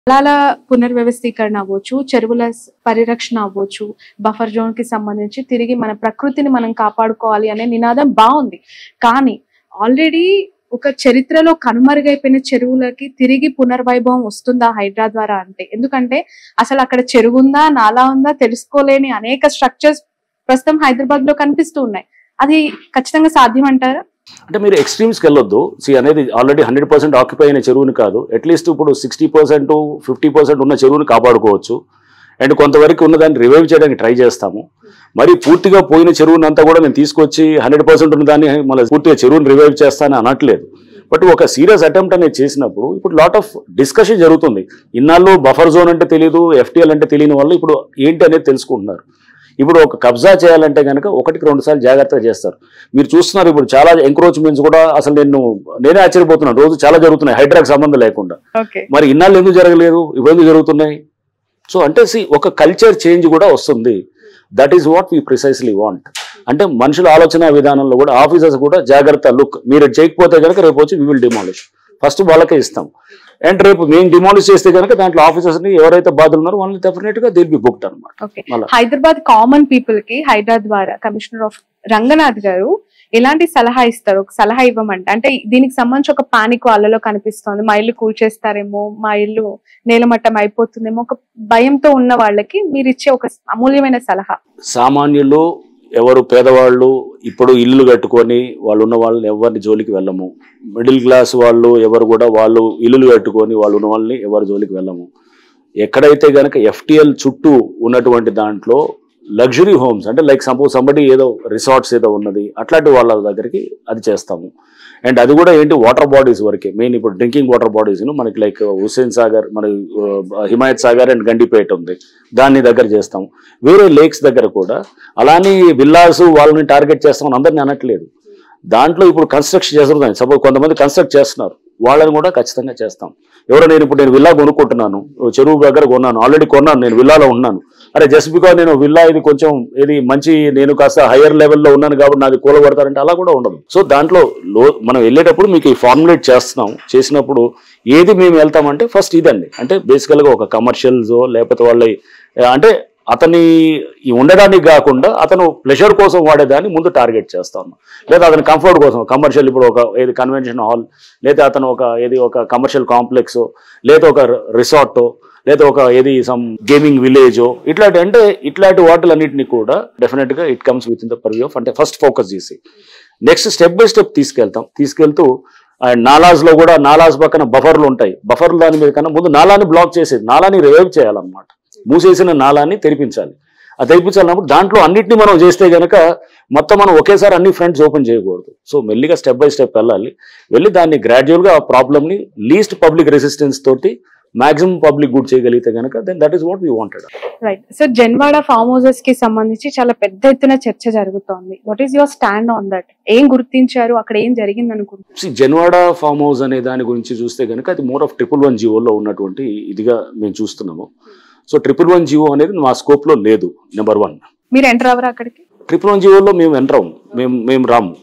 జలాల పునర్వ్యవస్థీకరణ అవ్వచ్చు చెరువుల స్- పరిరక్షణ అవ్వచ్చు బఫర్ జోన్ కి సంబంధించి తిరిగి మన ప్రకృతిని మనం కాపాడుకోవాలి అనే నినాదం బాగుంది కానీ ఆల్రెడీ ఒక చరిత్రలో కనుమరుగైపోయిన చెరువులకి తిరిగి పునర్వైభవం వస్తుందా హైడ్రా ద్వారా అంటే ఎందుకంటే అసలు అక్కడ చెరువు ఉందా నాలా ఉందా తెలుసుకోలేని అనేక స్ట్రక్చర్స్ ప్రస్తుతం హైదరాబాద్ లో కనిపిస్తూ ఉన్నాయి అది ఖచ్చితంగా సాధ్యం అంటారా అంటే మీరు ఎక్స్ట్రీమ్స్కి వెళ్ళొద్దు సి అనేది ఆల్రెడీ హండ్రెడ్ పర్సెంట్ ఆక్యుపై అయిన చెరువుని కాదు అట్లీస్ట్ ఇప్పుడు సిక్స్టీ పర్సెంట్ ఫిఫ్టీ పర్సెంట్ ఉన్న చెరువుని కాపాడుకోవచ్చు అండ్ కొంతవరకు ఉన్నదాన్ని రివైవ్ చేయడానికి ట్రై చేస్తాము మరి పూర్తిగా పోయిన చెరువుని అంతా కూడా నేను తీసుకొచ్చి హండ్రెడ్ పర్సెంట్ ఉన్నదాన్ని మళ్ళీ పూర్తిగా చెరువుని రివైవ్ చేస్తానని అనట్లేదు బట్ ఒక సీరియస్ అటెంప్ట్ అనేది చేసినప్పుడు ఇప్పుడు లాట్ ఆఫ్ డిస్కషన్ జరుగుతుంది ఇన్నాళ్ళు బఫర్ జోన్ అంటే తెలియదు ఎఫ్టీఎల్ అంటే తెలియని వాళ్ళు ఇప్పుడు ఏంటి అనేది తెలుసుకుంటున్నారు ఇప్పుడు ఒక కబ్జా చేయాలంటే కనుక ఒకటికి రెండు సార్లు జాగ్రత్తగా చేస్తారు మీరు చూస్తున్నారు ఇప్పుడు చాలా ఎంక్రోచ్మెంట్స్ కూడా అసలు నేను నేనే ఆశ్చర్యపోతున్నాను రోజు చాలా జరుగుతున్నాయి హైడ్రాక్ సంబంధం లేకుండా ఓకే మరి ఇన్నాళ్ళు ఎందుకు జరగలేదు ఇప్పుడు ఎందుకు జరుగుతున్నాయి సో అంటే సి ఒక కల్చర్ చేంజ్ కూడా వస్తుంది that is what we precisely want అంటే మనుషుల ఆలోచన విధానంలో కూడా ఆఫీసర్స్ కూడా జాగ్రత్త లుక్ మీరు ఇది చేయకపోతే కనుక రేపు వచ్చి వీ విల్ డిమాలిష్ ఫస్ట్ వాళ్ళకే ఇస్తాం అండ్ రేపు మేము డిమాలిష్ చేస్తే కనుక దాంట్లో ఆఫీసర్స్ని ఎవరైతే బాధలు ఉన్నారో వాళ్ళని డెఫినెట్గా దిల్ బి బుక్డ్ అనమాట ఓకే మళ్ళా. హైదరాబాద్ కామన్ పీపుల్ కి హైదరాబాద్ ద్వారా కమిషనర్ ఆఫ్ రంగనాథ్ గారు ఎలాంటి సలహా ఇస్తారు ఒక సలహా ఇవ్వమంటే అంటే దీనికి సంబంధించి ఒక పానిక్ వాళ్ళలో కనిపిస్తోంది మా ఇల్లు కూల్చేస్తారేమో మా ఇల్లు నేలమట్టం అయిపోతుందేమో ఒక భయంతో ఉన్న వాళ్ళకి మీరు ఇచ్చే ఒక అమూల్యమైన సలహా సామాన్యులు ఎవరు పేదవాళ్ళు ఇప్పుడు ఇల్లు కట్టుకొని వాళ్ళు ఉన్న వాళ్ళని ఎవరిని జోలికి వెళ్ళము మిడిల్ క్లాస్ వాళ్ళు ఎవరు కూడా వాళ్ళు ఇల్లులు కట్టుకొని వాళ్ళు ఉన్న వాళ్ళని ఎవరి జోలికి వెళ్ళము ఎక్కడైతే గనక ఎఫ్టిఎల్ చుట్టూ ఉన్నటువంటి దాంట్లో లగ్జరీ హోమ్స్ అంటే లైక్ సపోజ్ సంబడి ఏదో రిసార్ట్స్ ఏదో ఉన్నది అట్లాంటి వాళ్ళ దగ్గరికి అది చేస్తాము అండ్ అది కూడా ఏంటి వాటర్ బాడీస్ వరకే మెయిన్ ఇప్పుడు డ్రింకింగ్ వాటర్ బాడీస్ మనకి లైక్ హుస్సేన్ సాగర్ మన ఆ, హిమాయత్ సాగర్ అండ్ గండిపేట ఉంది దాన్ని దగ్గర చేస్తాం వేరే లేక్స్ దగ్గర కూడా అలానే విల్లాస్ వాళ్ళని టార్గెట్ చేస్తామని అందరిని అనట్లేదు దాంట్లో ఇప్పుడు కన్స్ట్రక్షన్ చేస్తున్నాయి సపోజ్ కొంతమంది కన్స్ట్రక్ట్ చేస్తున్నారు వాళ్ళని కూడా ఖచ్చితంగా చేస్తాం ఎవరో నేను ఇప్పుడు నేను విల్లా కొనుక్కుంటున్నాను ఓ చెరువు దగ్గర కొన్నాను ఆల్రెడీ కొన్నాను నేను విల్లాలో ఉన్నాను అరే జస్ట్ బికాజ్ నేను విల్లా ఇది కొంచెం ఇది మంచి నేను కాస్త హయ్యర్ లెవెల్లో ఉన్నాను కాబట్టి నాది కూలగొడతారంటే అలా కూడా ఉండదు సో దాంట్లో లో మనం వెళ్ళేటప్పుడు మీకు ఈ ఫార్ములేట్ చేస్తున్నాం చేసినప్పుడు ఏది మేము వెళ్తామంటే ఫస్ట్ ఇదండి అంటే బేసికల్గా ఒక కమర్షియల్స్ లేకపోతే వాళ్ళ అంటే అతని ఈ ఉండడానికి కాకుండా అతను ప్లెజర్ కోసం వాడేదాన్ని ముందు టార్గెట్ చేస్తాను లేదా అతని కంఫర్ట్ కోసం కమర్షియల్ ఇప్పుడు ఒక ఏది కన్వెన్షన్ హాల్ లేదా అతను ఒక ఏది ఒక కమర్షియల్ కాంప్లెక్స్ లేదా ఒక రిసార్టో లేదా ఒక ఏది సమ్ గేమింగ్ విలేజో ఇట్లాంటి అంటే ఇట్లాంటి వాటిలన్నింటినీ కూడా డెఫినెట్గా it comes with in the purview of అంటే ఫస్ట్ ఫోకస్ చేసి నెక్స్ట్ స్టెప్ బై స్టెప్ తీసుకెళ్తాం తీసుకెళ్తూ అండ్ నాలాస్ లో కూడా నాలాస్ పక్కన బఫర్లు ఉంటాయి బఫర్లు దాని మీద కన్నా ముందు నాలాని బ్లాక్ చేసేది నాలాని రివైవ్ చేయాలన్నమాట మూసేసిన నాలాన్ని తెరిపించాలి ఆ తెరిపించాలన్నప్పుడు దాంట్లో అన్నిటిని మనం చేస్తే గనక మొత్తం మనం ఒకేసారి అన్ని ఫ్రంట్స్ ఓపెన్ చేయకూడదు సో మెల్లిగా స్టెప్ బై స్టెప్ వెళ్ళాలి వెళ్ళి దాన్ని గ్రాడ్యువల్గా ఆ ప్రాబ్లమ్ని లీస్ట్ పబ్లిక్ రెసిస్టెన్స్ తోటి మాక్సిమం పబ్లిక్ గుడ్ చేయగలిగితే కనుక then that is what we wanted right so Janwada farm houses కి సంబంధించి చాలా పెద్ద ఎత్తున చర్చ జరుగుతోంది what is your stand on that ఏం గుర్తించారు అక్కడ ఏం జరిగింది అనుకుంటున్నారు See, జన్వాడ ఫామ్ హౌస్ అనే దాని గురించి చూస్తే కనుక అది మోర్ ఆఫ్ ట్రిపుల్ వన్ జియోలో ఉన్నటువంటి ఇదిగా మేము చూస్తున్నాము సో ట్రిపుల్ వన్ జియో అనేది మా స్కోప్లో లేదు నెంబర్ వన్ మీరు ఎంటర్ అవ్వరా అక్కడికి ట్రిపుల్ వన్ జియోలో మేము ఎంటర్ అవ్వం మేము మేము రాము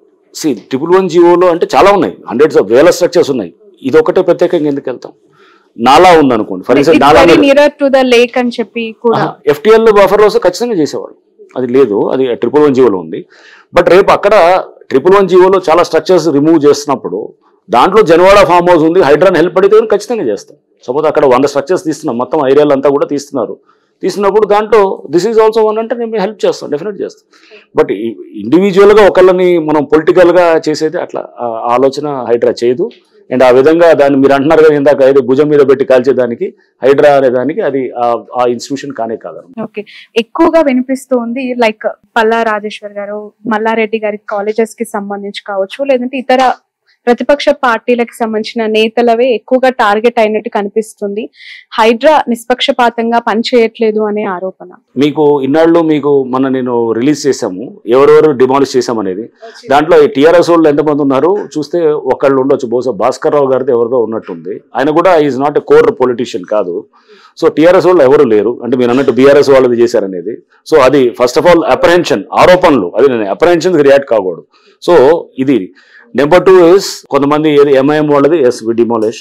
సి ట్రిపుల్ వన్ జియోలో అంటే చాలా ఉన్నాయి హండ్రెడ్స్ ఆఫ్ వేల స్ట్రక్చర్స్ ఉన్నాయి ఇది ఒకటే ప్రత్యేకంగా ఎందుకు వెళ్తాం నాలా ఉంది అనుకోండి ఫర్ ఎగ్జాంపుల్ నాలా very near to the lake అని చెప్పి కూడా ఎఫ్టిఎల్ బఫర్ వస్తే ఖచ్చితంగా చేసేవాళ్ళు అది లేదు అది ట్రిపుల్ వన్ జీవోలో ఉంది బట్ రేపు అక్కడ ట్రిపుల్ వన్ జీవోలో చాలా స్ట్రక్చర్స్ రిమూవ్ చేస్తున్నప్పుడు దాంట్లో జనవాడ ఫామ్ హౌస్ ఉంది హైడ్రాన్ హెల్ప్ అడిగితే కూడా ఖచ్చితంగా చేస్తాం సపోజ్ అక్కడ వంద స్ట్రక్చర్స్ తీస్తున్నాం మొత్తం ఏరియాలు అంతా కూడా తీస్తున్నారు తీసినప్పుడు దాంట్లో దిస్ ఈజ్ ఆల్సో వన్ అంటే నేను హెల్ప్ చేస్తాం డెఫినెట్ చేస్తాం బట్ ఇండివిజువల్గా ఒకళ్ళని మనం పొలిటికల్గా చేసేది అట్లా ఆ ఆలోచన హైడ్రా చేయదు అండ్ ఆ విధంగా దాన్ని మీరు అంటున్నారు కదా ఇందాక ఏదో భుజం మీద పెట్టి కాల్చేదానికి హైడ్రా అనే దానికి అది ఆ- ఆ ఇన్స్టిట్యూషన్ కానే కాదు ఓకే ఎక్కువగా వినిపిస్తుంది లైక్ పల్లా రాజేశ్వర్ గారు మల్లారెడ్డి గారి కాలేజెస్ కి సంబంధించి కావచ్చు లేదంటే ఇతర ప్రతిపక్ష పార్టీలకు సంబంధించిన నేతలవే ఎక్కువగా టార్గెట్ అయినట్టు కనిపిస్తుంది హైడ్రా నిష్పక్షపాతంగా పనిచేయట్లేదు అనే ఆరోపణ మీకు ఇన్నాళ్ళు మీకు మన నేను రిలీజ్ చేశాము ఎవరెవరు డిమాలిష్ చేశాం అనేది దాంట్లో ఈ టీఆర్ఎస్ వాళ్ళు ఎంతమంది ఉన్నారు చూస్తే ఒకళ్ళు ఉండొచ్చు బహుశా భాస్కర్ రావు గారితో ఎవరిదో ఉన్నట్టుంది ఆయన కూడా is not a core politician కాదు సో టీఆర్ఎస్ వాళ్ళు ఎవరు లేరు అంటే మీరు అన్నట్టు బీఆర్ఎస్ వాళ్ళది చేశారనేది సో అది ఫస్ట్ ఆఫ్ ఆల్ అప్రహెన్షన్ ఆరోపణలు అది నేను అప్రహెన్షన్ రియాక్ట్ కాకూడదు సో ఇది నెంబర్ టూ ఇస్ కొంతమంది ఏది ఎంఐఎం వాళ్ళది ఎస్ వి డిమాలిష్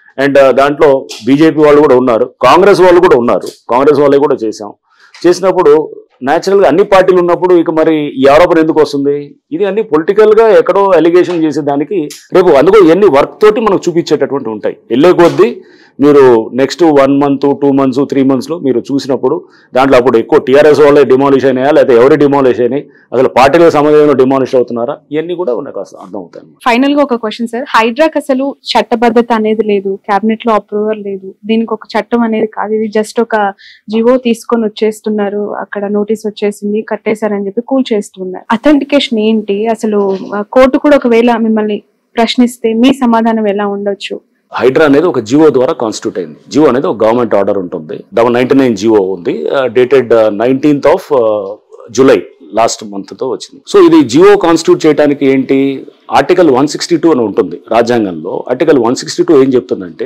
అండ్ దాంట్లో బీజేపీ వాళ్ళు కూడా ఉన్నారు కాంగ్రెస్ వాళ్ళు కూడా ఉన్నారు కాంగ్రెస్ వాళ్ళే కూడా చేసాం చేసినప్పుడు న్యాచురల్గా అన్ని పార్టీలు ఉన్నప్పుడు ఇక మరి ఈ ఆరోపణ ఎందుకు వస్తుంది ఇది అన్ని పొలిటికల్ గా ఎక్కడో అలిగేషన్ చేసే దానికి రేపు అందుకో ఎన్ని వర్క్ తోటి మనకు చూపించేటటువంటి ఉంటాయి వెళ్ళే కొద్దీ మీరు next one month two months three మంత్స్లో మీరు చూసినప్పుడు దాంట్లో అప్పుడు ఎక్కువ టీఆర్ఎస్ వాళ్ళే డిమాలిష్ అయినాయా లేకపోతే ఎవరు డిమాలిష్ అయినాయి అసలు పార్టీలకు సంబంధించిన డిమాలిష్ అవుతున్నారా ఇవన్నీ కూడా నాకు అసలు అర్థం అవుతాయి ఫైనల్ గా ఒక క్వశ్చన్ సార్ హైడ్రాక్ అసలు చట్టబద్ధత అనేది లేదు కేబినెట్ లో అప్రూవల్ లేదు దీనికి ఒక చట్టం అనేది కాదు ఇది జస్ట్ ఒక జివో తీసుకొని వచ్చేస్తున్నారు అక్కడ నోటీస్ వచ్చేసింది కట్టేశారని చెప్పి కూల్ చేస్తున్నారు అథెంటికేషన్ ఏంటి అసలు ఆ, కోర్టు కూడా ఒకవేళ మిమ్మల్ని ప్రశ్నిస్తే మీ సమాధానం ఎలా ఉండొచ్చు హైడ్రా అనేది ఒక జియో ద్వారా కాన్స్టిట్యూట్ అయింది జియో అనేది ఒక గవర్నమెంట్ ఆర్డర్ ఉంటుంది డబల్ నైన్టీ నైన్ జియో ఉంది dated nineteenth of July last month తో వచ్చింది సో ఇది జియో కాన్స్టిట్యూట్ చేయడానికి ఏంటి ఆర్టికల్ వన్ సిక్స్టీ టూ అని ఉంటుంది రాజ్యాంగంలో ఆర్టికల్ వన్ సిక్స్టీ టూ ఏం చెప్తుందంటే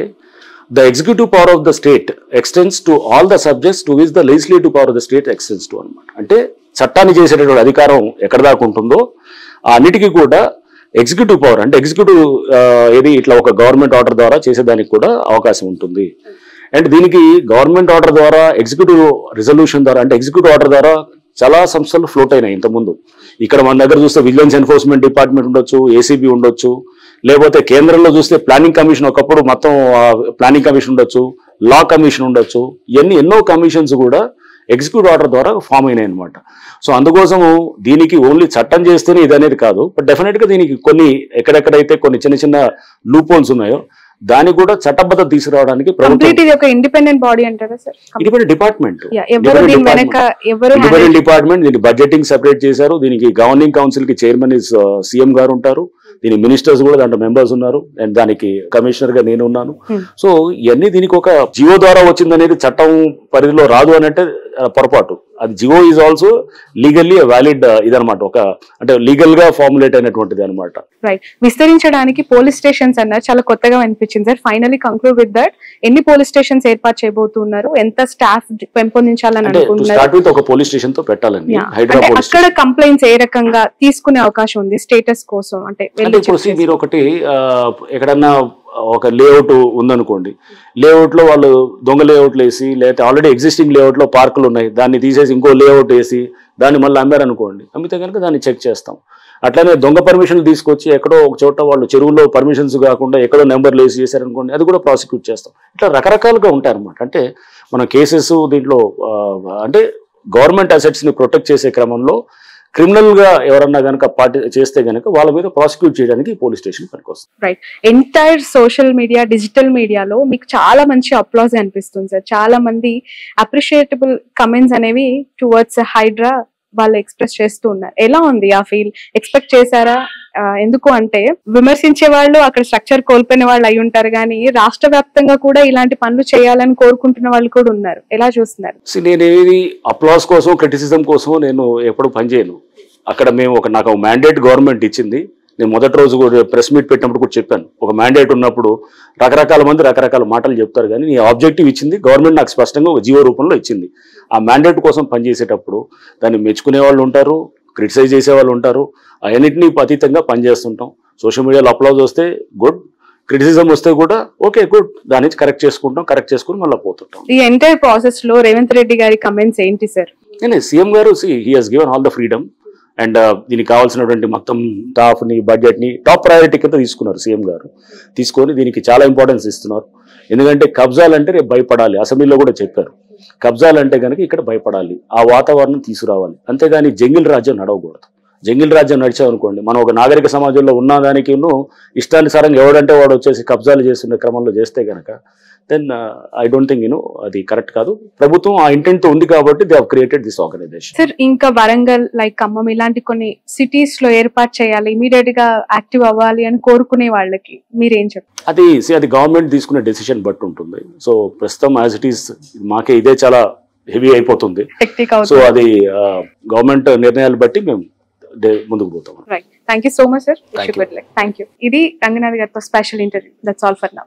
the executive power of the state extends to all the subjects to which the legislative power of the state extends to అనమాట అంటే చట్టాన్ని చేసేటటువంటి అధికారం ఎక్కడ దాకా ఉంటుందో ఆ అన్నిటికీ కూడా ఎగ్జిక్యూటివ్ పవర్ అంటే ఎగ్జిక్యూటివ్ ఏది ఇట్లా ఒక గవర్నమెంట్ ఆర్డర్ ద్వారా చేసేదానికి కూడా అవకాశం ఉంటుంది అండ్ దీనికి గవర్నమెంట్ ఆర్డర్ ద్వారా ఎగ్జిక్యూటివ్ రిజల్యూషన్ ద్వారా అంటే ఎగ్జిక్యూటివ్ ఆర్డర్ ద్వారా చాలా సంస్థలు ఫ్లోట్ అయినాయి ఇంతకుముందు ఇక్కడ మన దగ్గర చూస్తే విజిలెన్స్ ఎన్ఫోర్స్మెంట్ డిపార్ట్మెంట్ ఉండొచ్చు ఏసీబీ ఉండొచ్చు లేకపోతే కేంద్రంలో చూస్తే ప్లానింగ్ కమిషన్ ఒకప్పుడు మొత్తం ప్లానింగ్ కమిషన్ ఉండొచ్చు లా కమిషన్ ఉండొచ్చు ఇవన్నీ ఎన్నో కమిషన్స్ కూడా ఎగ్జిక్యూటివ్ ఆర్డర్ ద్వారా ఫామ్ అయినాయి అనమాట సో అందుకోసము దీనికి ఓన్లీ చట్టం చేస్తేనే ఇది అనేది కాదు బట్ డెఫినెట్ గా దీనికి కొన్ని ఎక్కడెక్కడైతే కొన్ని చిన్న చిన్న లూప్ హోల్స్ ఉన్నాయో దానికి కూడా చట్టబద్ధత తీసుకురావడానికి ప్రభుత్వం కంప్లీట్ ఇది ఒక ఇండిపెండెంట్ బాడీ అంటారా సార్ ఇండిపెండెంట్ డిపార్ట్మెంట్ Yeah, ఎవరు దీని వెనక ఎవరు ఇండిపెండెంట్ డిపార్ట్మెంట్ దీని బడ్జెటింగ్ సెపరేట్ చేశారు దీనికి గవర్నింగ్ కౌన్సిల్ కి చైర్మన్ ఇస్ సీఎం గారు ఉంటారు దీని మినిస్టర్స్ కూడా దాంట్లో మెంబర్స్ ఉన్నారు అండ్ దానికి కమిషనర్ గా నేను ఉన్నాను Hmm. సో ఇవన్నీ దీనికి ఒక జియో ద్వారా వచ్చింది అనేది చట్టం పరిధిలో రాదు అని అంటే ఆ, పొరపాటు అది GO is also legally valid ఇదనమాట ఒక అంటే లీగల్ గా ఫార్ములేట్ అయినటువంటిది అనమాట రైట్ విస్తరించడానికి పోలీస్ స్టేషన్స్ అన్నారు చాలా కొత్తగా అనిపించింది sir finally conclude with that ఎన్ని పోలీస్ స్టేషన్స్ ఏర్పాటు చేయబోతున్నారు ఎంత స్టాఫ్ పెంపొందించాలని అంటే అనుకుంటున్నారు స్టార్ట్ విత్ ఒక పోలీస్ స్టేషన్ తో పెట్టాలండి Yeah. హైదరాబాద్ అంటే పోలీస్ అక్కడ కంప్లైంట్స్ ఏ రకంగా తీసుకునే అవకాశం ఉంది స్టేటస్ కోసం అంటే అంటే వెళ్ళి ఇప్పుడు check see, చేసి- మీరు ఒకటి ఆ, ఎక్కడన్నా ఒక లేఅవుట్ ఉందనుకోండి లేఅవుట్ లో వాళ్ళు దొంగ లేఅవుట్లు వేసి లేకపోతే ఆల్రెడీ ఎగ్జిస్టింగ్ లేఅవుట్ లో పార్కులు ఉన్నాయి దాన్ని తీసేసి ఇంకో లేఅవుట్ వేసి దాన్ని మళ్ళీ అమ్మారనుకోండి అమ్మితే కనుక దాన్ని చెక్ చేస్తాం అట్లానే దొంగ పర్మిషన్లు తీసుకొచ్చి ఎక్కడో ఒక చోట వాళ్ళు చెరువులో పర్మిషన్స్ కాకుండా ఎక్కడో నెంబర్లు వేసి చేశారనుకోండి అది కూడా ప్రాసిక్యూట్ చేస్తాం ఇట్లా రకరకాలుగా ఉంటాయి అనమాట అంటే మన కేసెస్ దీంట్లో ఆ, అంటే గవర్నమెంట్ అసెట్స్ ని ప్రొటెక్ట్ చేసే క్రమంలో క్రిమినల్ గా ఎవరన్నా కనుక పార్టీ చేస్తే కనుక వాళ్ళ మీద ప్రాసిక్యూట్ చేయడానికి పోలీస్ స్టేషన్ పనికొస్తుంది ఎంటైర్ సోషల్ మీడియా డిజిటల్ మీడియాలో మీకు చాలా మంచి అప్లాజ్ అనిపిస్తుంది సార్ చాలా మంది అప్రిషియేటబుల్ కమెంట్స్ అనేవి టువర్డ్స్ హైడ్రా వాళ్ళు ఎక్స్ప్రెస్ చేస్తూ ఉన్నారు ఎలా ఉంది ఆ ఫీల్ ఎక్స్పెక్ట్ చేశారా ఆ, ఎందుకు అంటే విమర్శించే వాళ్ళు అక్కడ స్ట్రక్చర్ కోల్పోయిన వాళ్ళు అయి ఉంటారు కానీ రాష్ట్ర వ్యాప్తంగా కూడా ఇలాంటి పనులు చేయాలని కోరుకుంటున్న వాళ్ళు కూడా ఉన్నారు ఎలా చూస్తున్నారు See, నేను ఏది అప్లాస్ కోసం క్రిటిసిజం కోసం నేను ఎప్పుడు పనిచేయను అక్కడ మేము ఒక నాకు మ్యాండేట్ గవర్నమెంట్ ఇచ్చింది నేను మొదటి రోజు కూడా ప్రెస్ మీట్ పెట్టినప్పుడు కూడా చెప్పాను ఒక మ్యాండేట్ ఉన్నప్పుడు రకరకాల మంది రకరకాల మాటలు చెప్తారు కానీ నీ ఆబ్జెక్టివ్ ఇచ్చింది గవర్నమెంట్ నాకు స్పష్టంగా ఒక జీవో రూపంలో ఇచ్చింది ఆ మ్యాండేట్ కోసం పనిచేసేటప్పుడు దాన్ని మెచ్చుకునే వాళ్ళు ఉంటారు క్రిటిసైజ్ చేసే వాళ్ళు ఉంటారు అవన్నింటినీ అతీతంగా పనిచేస్తుంటాం సోషల్ మీడియాలో అప్లోడ్ వస్తే గుడ్ క్రిటిసిజం వస్తే కూడా ఓకే గుడ్ దాని నుంచి కరెక్ట్ చేసుకుంటాం కరెక్ట్ చేసుకుని మళ్ళీ పోతుంటాం ఈ ఎంటైర్ ప్రాసెస్ లో రేవంత్ రెడ్డి గారి కమెంట్స్ ఏంటి సార్ కానీ సీఎం గారు see he has given all the freedom and దీనికి కావాల్సినటువంటి మొత్తం స్టాఫ్ ని బడ్జెట్ ని టాప్ ప్రయారిటీ కింద తీసుకున్నారు సీఎం గారు తీసుకొని దీనికి చాలా ఇంపార్టెన్స్ ఇస్తున్నారు ఎందుకంటే కబ్జాలంటే రేపు భయపడాలి అసెంబ్లీలో కూడా చెప్పారు కబ్జాలంటే కనుక ఇక్కడ భయపడాలి ఆ వాతావరణం తీసుకురావాలి అంతేగాని జంగిల్ రాజ్యం నడవకూడదు జంగిల్ రాజ్యం నడిచామనుకోండి మనం ఒక నాగరిక సమాజంలో ఉన్నదానికి ఇష్టానుసారంగా ఎవడంటే వాడు వచ్చేసి కబ్జాలు చేస్తున్న క్రమంలో చేస్తే కనుక then I don't think you know అది కరెక్ట్ కాదు ప్రభుత్వం ఆ ఇంటెంట్ ఉంది కాబట్టి they have created this organisation sir ఇంకా వరంగల్ లైక్ ఖమ్మం ఇలాంటి కొన్ని సిటీస్ లో ఏర్పాటు చేయాలి ఇమీడియట్ గా యాక్టివ్ అవ్వాలి అని కోరుకునే వాళ్ళకి మీరేం చెప్తారు అది see, అది గవర్నమెంట్ తీసుకునే డెసిషన్ బట్టి ఉంటుంది సో ప్రస్తుతం యాజ్ ఇట్ ఈస్ మాకే ఇదే చాలా హెవీ అయిపోతుంది టెక్నిక్ సో అవుతుంది అది గవర్నమెంట్ నిర్ణయాలు బట్టి మేము డే- ముందుకు పోతాం right thank you so much sir Thank you. Thank you ఇది రంగనాథ్ గారితో special interview that's all for నా